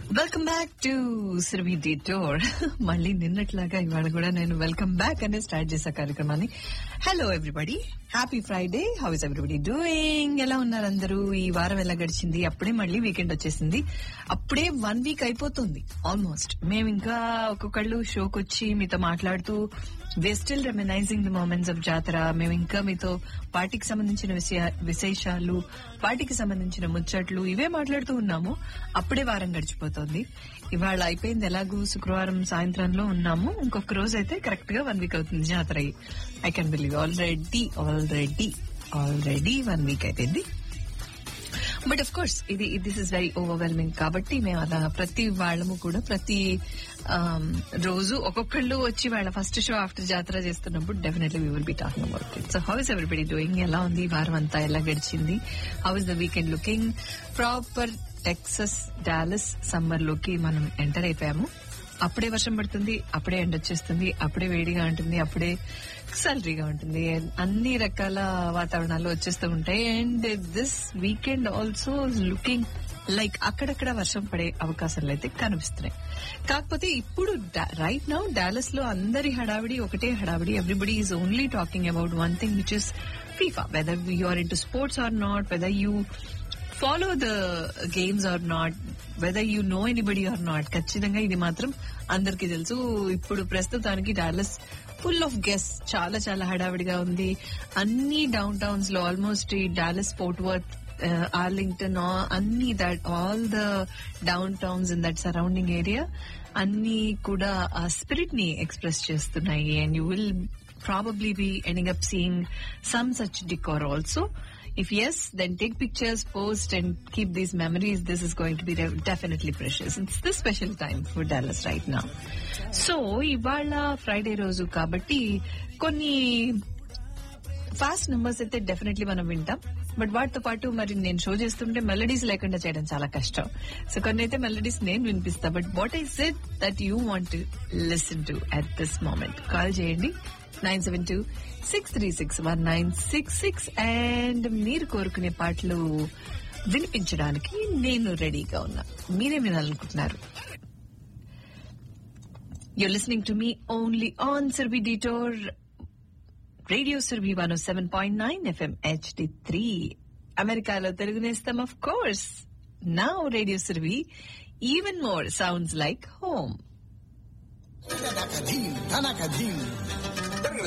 Welcome back to సిరివి detour మళ్ళీ నిన్నట్లాగా ఇవాళ కూడా నేను వెల్కమ్ బ్యాక్ అనే స్టార్ట్ చేసా కార్యక్రమాన్ని hello everybody happy Friday how is everybody doing ఎలా ఉన్నారు అందరూ ఈ వారం ఎలా గడిచింది అప్పుడే మళ్ళీ వీకెండ్ వచ్చేసింది అప్పుడే వన్ వీక్ అయిపోతుంది ఆల్మోస్ట్ మేము ఇంకా ఒక్కొక్కళ్ళు షోకి వచ్చి మీతో మాట్లాడుతూ we still reminiscing the moments of Jatara మేము ఇంకా మీతో పార్టీకి సంబంధించిన విషయ- విశేషాలు పార్టీకి సంబంధించిన ముచ్చట్లు ఇవే మాట్లాడుతూ ఉన్నాము అప్పుడే వారం గడిచిపోతుంది ఇవాళ అయిపోయింది ఎలాగూ శుక్రవారం సాయంత్రంలో ఉన్నాము ఇంకొక రోజు అయితే కరెక్ట్ గా వన్ వీక్ అవుతుంది Jatara I can believe already already already one week అయిపోయింది బట్ అఫ్ కోర్స్ ఇది దిస్ ఇస్ వెరీ ఓవర్వెల్మింగ్ కాబట్టి మేము అలా ప్రతి వాళ్ళము కూడా ప్రతి ఆమ్, రోజు ఒక్కొక్కళ్ళు వచ్చి వాళ్ళ ఫస్ట్ షో ఆఫ్టర్ జాతర చేస్తున్నప్పుడు definitely we will be talking about it so how is everybody doing ఎలా ఉంది ఈ వారం అంతా ఎలా గడిచింది how is the weekend looking proper Texas Dallas summer లోకి మనం ఎంటర్ అయిపోయాము అప్పుడే వర్షం పడుతుంది అప్పుడే ఎండ వచ్చేస్తుంది అప్పుడే వేడిగా ఉంటుంది అప్పుడే సల్రీగా ఉంటుంది అన్ని రకాల వాతావరణాలు వచ్చేస్తూ ఉంటాయి and this weekend also looking like అక్కడక్కడ వర్షం పడే అవకాశాలు అయితే కనిపిస్తున్నాయి కాకపోతే ఇప్పుడు రైట్ నౌ డాలస్ లో అందరి హడావిడి ఒకటే హడావిడి everybody is only talking about one thing which is FIFA whether you are into sports or not whether you follow the games or not whether you know anybody or not ఖచ్చితంగా ఇది మాత్రం అందరికీ తెలుసు ఇప్పుడు ప్రస్తుతానికి Dallas full of guest చాలా చాలా హడావిడిగా ఉంది అన్ని డౌన్ టౌన్స్ లో ఆల్మోస్ట్ ఈ డాలస్ ఫోర్ట్ వర్త్ ఆర్లింగ్టన్ అన్ని that all the downtowns in that surrounding area అన్ని కూడా ఆ స్పిరిట్ ని ఎక్స్ప్రెస్ చేస్తున్నాయి and you will probably be ending up seeing some such decor also. If yes, then take pictures, post, and keep these memories. This is going to be de- definitely precious. It's the special time for Dallas right now. So, ఇవాళ Friday రోజు కాబట్టి కొన్ని fast numbers అయితే definitely మనం వింటాం but వాటితో పాటు మరి నేను షో చేస్తుంటే మెలడీస్ లేకుండా చేయడం చాలా కష్టం సో కొన్ని అయితే మెలడీస్ నేను వినిపిస్తా but what is it that you want listen to at this moment call చేయండి nine seven two six three six one nine six six and మీరు కోరుకునే పాటలు వినిపించడానికి నేను రెడీగా ఉన్నా మీరే వినాలనుకుంటున్నారు You're listening to me only on Sirvi Detour radio Surabhi one seven point nine FM HD three అమెరికాలో తెలుగు నేస్తాం ఆఫ్ కోర్స్ నా radio Surabhi even more sounds like home Tanakadin, Tanakadin.